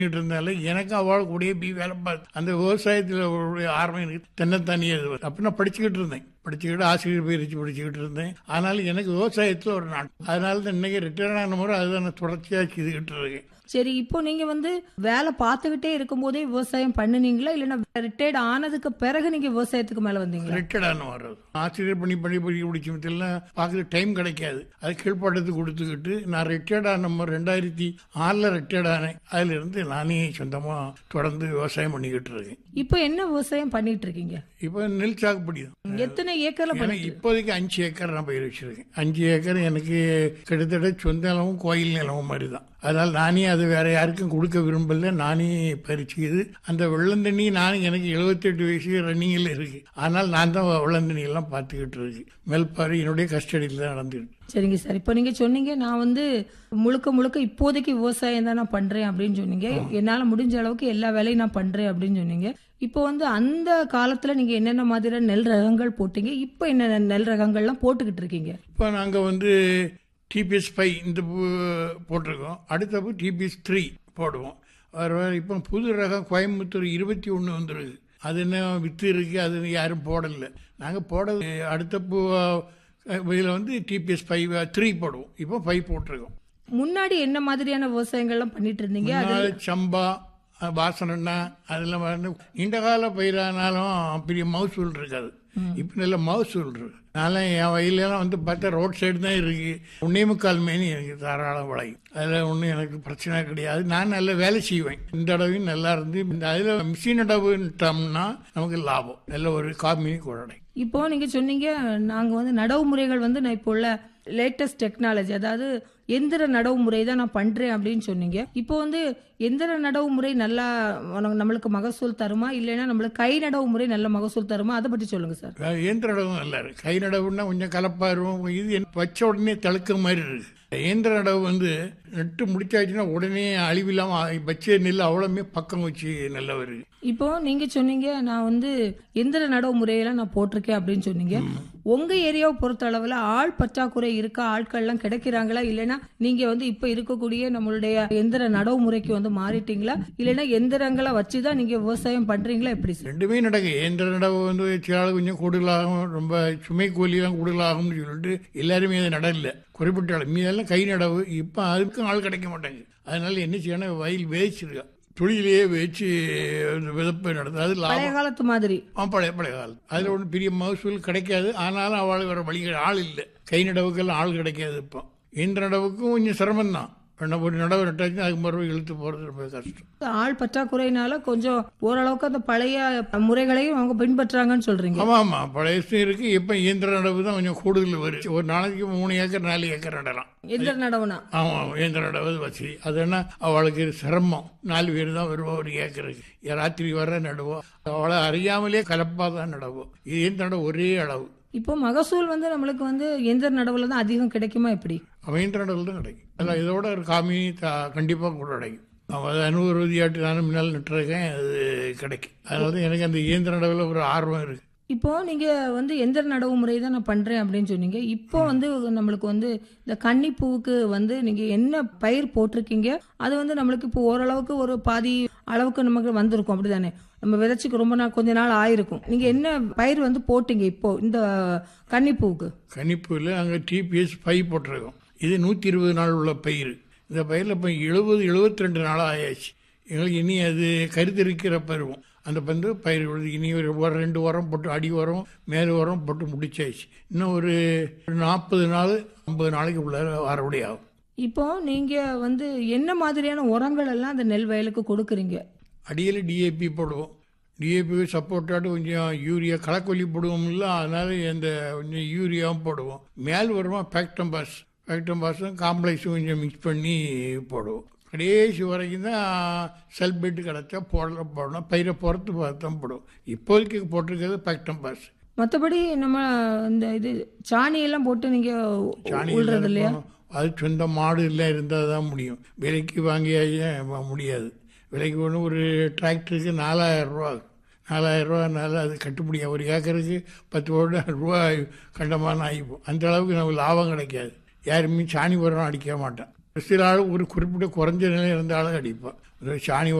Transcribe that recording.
பண்ணிட்டு இருந்தாலும் எனக்கு அவள் கூடயே போய் வேலை பார்த்து அந்த விவசாயத்தில் ஒரு ஆர்வம் எனக்கு தன்னைத்தானியே இது வருது. அப்ப நான் படிச்சுக்கிட்டு இருந்தேன் படிச்சுக்கிட்டு ஆசிரியர் பயிற்சி படிச்சுக்கிட்டு இருந்தேன் ஆனாலும் எனக்கு விவசாயத்தில் ஒரு நாள் அதனால தான் இன்னைக்கு ரிட்டையர் ஆன முறை அதை நான் தொடர்ச்சியாக செய்துக்கிட்டு இருக்கேன் சரி இப்போ நீங்க வந்து வேலை பார்த்துக்கிட்டே இருக்கும்போதே விவசாயம் பண்ணுனீங்களா இல்லைன்னா ரிட்டையர்ட் ஆனதுக்கு பிறகு நீங்க விவசாயத்துக்கு மேல வந்தீங்களா ரிட்டையர்ட் ஆன வர்றது ஆசிரியர் பண்ணி பண்ணி பண்ணி பிடிச்சதுலாம் பார்க்குற டைம் கிடைக்காது அது கீழ்ப்பாட்டத்துக்கு கொடுத்துக்கிட்டு நான் ரிட்டையர்ட் ஆன முறை ரெண்டாயிரத்தி ஆறில் ரிட்டையர்ட் ஆனேன் அதிலிருந்து நானே சொந்தமாக தொடர்ந்து விவசாயம் பண்ணிக்கிட்டு இருக்கேன் இப்போ என்ன விவசாயம் பண்ணிட்டு இருக்கீங்க இப்போ நெல் சாகுபடி தான் எத்தனை ஏக்கர்ல பண்ணி எனக்கு இப்போதைக்கு அஞ்சு ஏக்கர் நான் பயிர் வச்சிருக்கேன் அஞ்சு ஏக்கர் எனக்கு கிட்டத்தட்ட சொந்த நிலமும் கோயில் நிலமும் மாதிரி தான் அதனால நானே அது வேற யாருக்கும் கொடுக்க விரும்பல நானே பறிச்சுக்குது அந்த வெள்ளந்தண்ணி நான் எனக்கு 78 வயசு ரன்னிங்கில் இருக்கு ஆனால் நான் தான் வெள்ளந்தண்ணி எல்லாம் பார்த்துக்கிட்டு இருக்கு மேல்பாரி என்னுடைய கஸ்டடியில் தான் நடந்துட்டு சரிங்க சார் இப்போ நீங்க சொன்னீங்க நான் வந்து முழுக்க முழுக்க இப்போதைக்கு விவசாயம் தான் நான் பண்றேன் அப்படின்னு சொன்னீங்க என்னால முடிஞ்ச அளவுக்கு எல்லா வேலையும் நான் பண்றேன் அப்படின்னு சொன்னீங்க இப்போ வந்து அந்த காலத்துல நீங்க என்னென்ன மாதிரியான நெல் ரகங்கள் போட்டீங்க இப்போ என்னென்ன நெல் ரகங்கள்லாம் போட்டுக்கிட்டு இருக்கீங்க இப்போ நாங்கள் வந்து டிபிஎஸ் ஃபைவ் இந்த பூ போட்டிருக்கோம் அடுத்த பூ டிபிஎஸ் த்ரீ போடுவோம் வர வர இப்போ புது ரகம் கோயம்புத்தூர் இருபத்தி ஒன்று வந்துருக்கு அது என்ன வித்து இருக்கு அது யாரும் போடலை நாங்கள் போட அடுத்த பூ இதில் வந்து டிபிஎஸ் ஃபைவ் த்ரீ போடுவோம் இப்போ ஃபைவ் போட்டிருக்கோம் முன்னாடி என்ன மாதிரியான விவசாயங்கள்லாம் பண்ணிட்டு இருந்தீங்க அது முன்னால சம்பா அஹ், வாசனண்ணா அதெல்லாம் வந்து நீண்ட கால பயிரானாலும் பெரிய மவுசூல் இருக்காது இப்போ நல்ல மவுசூல் இருக்கு அதனால என் வயலெல்லாம் வந்து பார்த்தா ரோட் சைடு தான் இருக்கு ஒன்னே முக்கால் மேனி எனக்கு தாராளம் விளையும் அதில் ஒன்றும் எனக்கு பிரச்சனை கிடையாது நான் நல்ல வேலை செய்வேன் இந்த தடவையும் நல்லா இருந்து இந்த அதில் மிஷின் நடவுட்டோம்னா நமக்கு லாபம் நல்ல ஒரு காமி குழடை இப்போ நீங்க சொன்னீங்க நாங்க வந்து நடவு முறைகள் வந்து நான் இப்போ உள்ள லேட்டஸ்ட் டெக்னாலஜி அதாவது எந்திர நடவு முறை தான் நான் பண்றேன் அப்படின்னு சொன்னீங்க இப்போ வந்து எந்திர நடவு முறை நல்லா உனக்கு- நம்மளுக்கு மகசூல் தருமா இல்லைன்னா நம்மளுக்கு கை நடவு முறை நல்ல மகசூல் தருமா அதை பற்றி சொல்லுங்க சார் இயந்திர நடவும் நல்லா இருக்கு கை நடவுன்னா கொஞ்சம் கலப்பா இருக்கும் இது என்ன- வச்ச உடனே தழுக்க மாதிரி இருக்கு இயந்திர நடவு வந்து நட்டு முடிச்சாச்சுன்னா உடனே அழிவில்லாம வச்ச நெல் அவ்வளவுமே பக்கம் வச்சு நல்லா வருது இப்போ நீங்க சொன்னீங்க நான் வந்து எந்திர நடவு முறையெல்லாம் நான் போட்டிருக்கேன் அப்படின்னு சொன்னீங்க உங்க ஏரியாவை பொறுத்த அளவுல ஆள் பற்றாக்குறை இருக்கா ஆட்கள்லாம் கிடைக்கிறாங்களா இல்லைன்னா நீங்க வந்து இப்ப இருக்கக்கூடிய நம்மளுடைய எந்திர நடவு முறைக்கு வந்து மாறிட்டீங்களா இல்லைன்னா எந்திரங்களை வச்சுதான் நீங்க விவசாயம் பண்றீங்களா எப்படி சார் ரெண்டுமே நடக்கும் இயந்திர நடவு வந்து சில ஆள் கொஞ்சம் கூடுதலாகும் ரொம்ப சுமை கூலியெல்லாம் கூடுதலாகும்னு சொல்லிட்டு எல்லாருமே அது நடல குறிப்பிட்ட ஆள் மீதெல்லாம் கை நடவு இப்போ அதுக்கும் ஆள் கிடைக்க மாட்டாங்க அதனால என்ன செய்யணும் வயல் வேச்சிருக்கா தொழிலையே வச்சு விதப்பு நடந்தது அது லாபம் பழைய காலத்து மாதிரி ஆ, பழைய பழைய காலம் அதில் ஒன்றும் பெரிய மகசூல் கிடைக்காது ஆனாலும் அவளுக்கு வர வழி ஆள் இல்லை கை நடவுக்கெல்லாம் ஆள் கிடைக்காது இப்போ இந்த நடவுக்கும் கொஞ்சம் சிரமம் தான் ஒரு நடவு நட்டாச்சுன்னா அதுக்கு மறுபடியும் இழுத்து போகிறது ரொம்ப கஷ்டம் ஆள் பற்றாக்குறையினால கொஞ்சம் ஓரளவுக்கு அந்த பழைய முறைகளையும் அவங்க பின்பற்றாங்கன்னு சொல்றீங்க ஆமாம் ஆமாம் பழையசும் இருக்கு இப்போ இயந்திர நடவு தான் கொஞ்சம் கூடுதல் வருது ஒரு நாளைக்கு மூணு ஏக்கர் நாலு ஏக்கர் நடலாம் எந்திர நடவுனா ஆமாம் இயந்திர நடவு வசதி அது என்ன அவளுக்கு சிரமம் நாலு பேர் தான் வருவா ஒரு ஏக்கருக்கு ராத்திரி வர நடுவோம் அவளை அறியாமலே கலப்பாக தான் நடுவோம் இது இயந்திர நடவு ஒரே அளவு இப்போ மகசூல் வந்து நம்மளுக்கு வந்து எந்திர நடவுல தான் அதிகம் கிடைக்குமா எப்படி அவன் நடவில் தான் கிடைக்கும் அதில் இதோட ஒரு காமி கண்டிப்பாக கூட கிடைக்கும் அவன் அதை அனுபவதியாட்டு நானும் முன்னால் நட்டுருக்கேன் அது கிடைக்கும் அதனால தான் எனக்கு அந்த இயந்திர நடவில் ஒரு ஆர்வம் இருக்குது இப்போ நீங்க வந்து எந்திர நடவு முறை தான் நான் பண்றேன் அப்படின்னு சொன்னீங்க இப்போ வந்து நம்மளுக்கு வந்து இந்த கன்னிப்பூவுக்கு வந்து நீங்க என்ன பயிர் போட்டிருக்கீங்க அது வந்து நம்மளுக்கு இப்போ ஓரளவுக்கு ஒரு பாதி அளவுக்கு நமக்கு வந்திருக்கும் அப்படிதானே நம்ம விதைச்சுக்கு ரொம்ப நாள் கொஞ்ச நாள் ஆயிருக்கும் நீங்க என்ன பயிர் வந்து போட்டீங்க இப்போ இந்த கன்னிப்பூவுக்கு கணிப்பில் நாங்கள் டிபிஎஸ் ஃபைவ் போட்டிருக்கோம் இது நூற்றி இருபது நாள் உள்ள பயிர் இந்த பயிரில் இப்போ எழுபது எழுபத்தி ரெண்டு நாளாக ஆயாச்சு எங்களுக்கு இனி அது கருத்தரிக்கிற பருவம் அந்த பந்து பயிர் விழுது இனி ஒரு உரம் ரெண்டு உரம் போட்டு அடி உரம் மேல் உரம் போட்டு முடிச்சாச்சு இன்னும் ஒரு நாற்பது நாள் ஐம்பது நாளைக்கு உள்ள வரபடி ஆகும் இப்போ நீங்க வந்து என்ன மாதிரியான உரங்கள் எல்லாம் அந்த நெல் வயலுக்கு கொடுக்குறீங்க அடியில் டிஏபி போடுவோம் டிஏபி சப்போர்ட்டாட்டு கொஞ்சம் யூரியா களைக்கொல்லி போடுவோம்ல அதனால இந்த கொஞ்சம் யூரியாவும் போடுவோம் மேல் வருமா பேக்டம் பாஸ் பேக்டம் பாஸும் காம்ப்ளெக்ஸும் கொஞ்சம் மிக்ஸ் பண்ணி போடுவோம் கடைசி வரைக்கும் தான் செல்பேட்டு கிடச்சா போடல போடணும் பயிரை பொறுத்து பார்த்து தான் போடுவோம் இப்போதைக்கு போட்டிருக்கிறது பேக்டம் பாஸ் மற்றபடி நம்ம இந்த இது சாணி எல்லாம் போட்டு நீங்க சாணி உள்றது இல்லையா இல்லாத அது சொந்த மாடு எல்லாம் இருந்தால் தான் முடியும் விலைக்கு வாங்கியாச்சு முடியாது விலைக்கு ஒன்று ஒரு டிராக்டருக்கு நாலாயிரம் ரூபா ஆகும். நாலாயிரம் ரூபானால அது கட்டுப்படியாக ஒரு ஏக்கருக்கு பத்து கோடி ரூபாய் கண்டமான ஆகிப்போம் அந்த அளவுக்கு நமக்கு லாபம் கிடைக்காது யாருமே சாணி உரம் அடிக்க மாட்டேன் சில ஆள் ஒரு குறிப்பிட்ட குறைஞ்ச நிலை இருந்த ஆளும் அடிப்போம் சாணி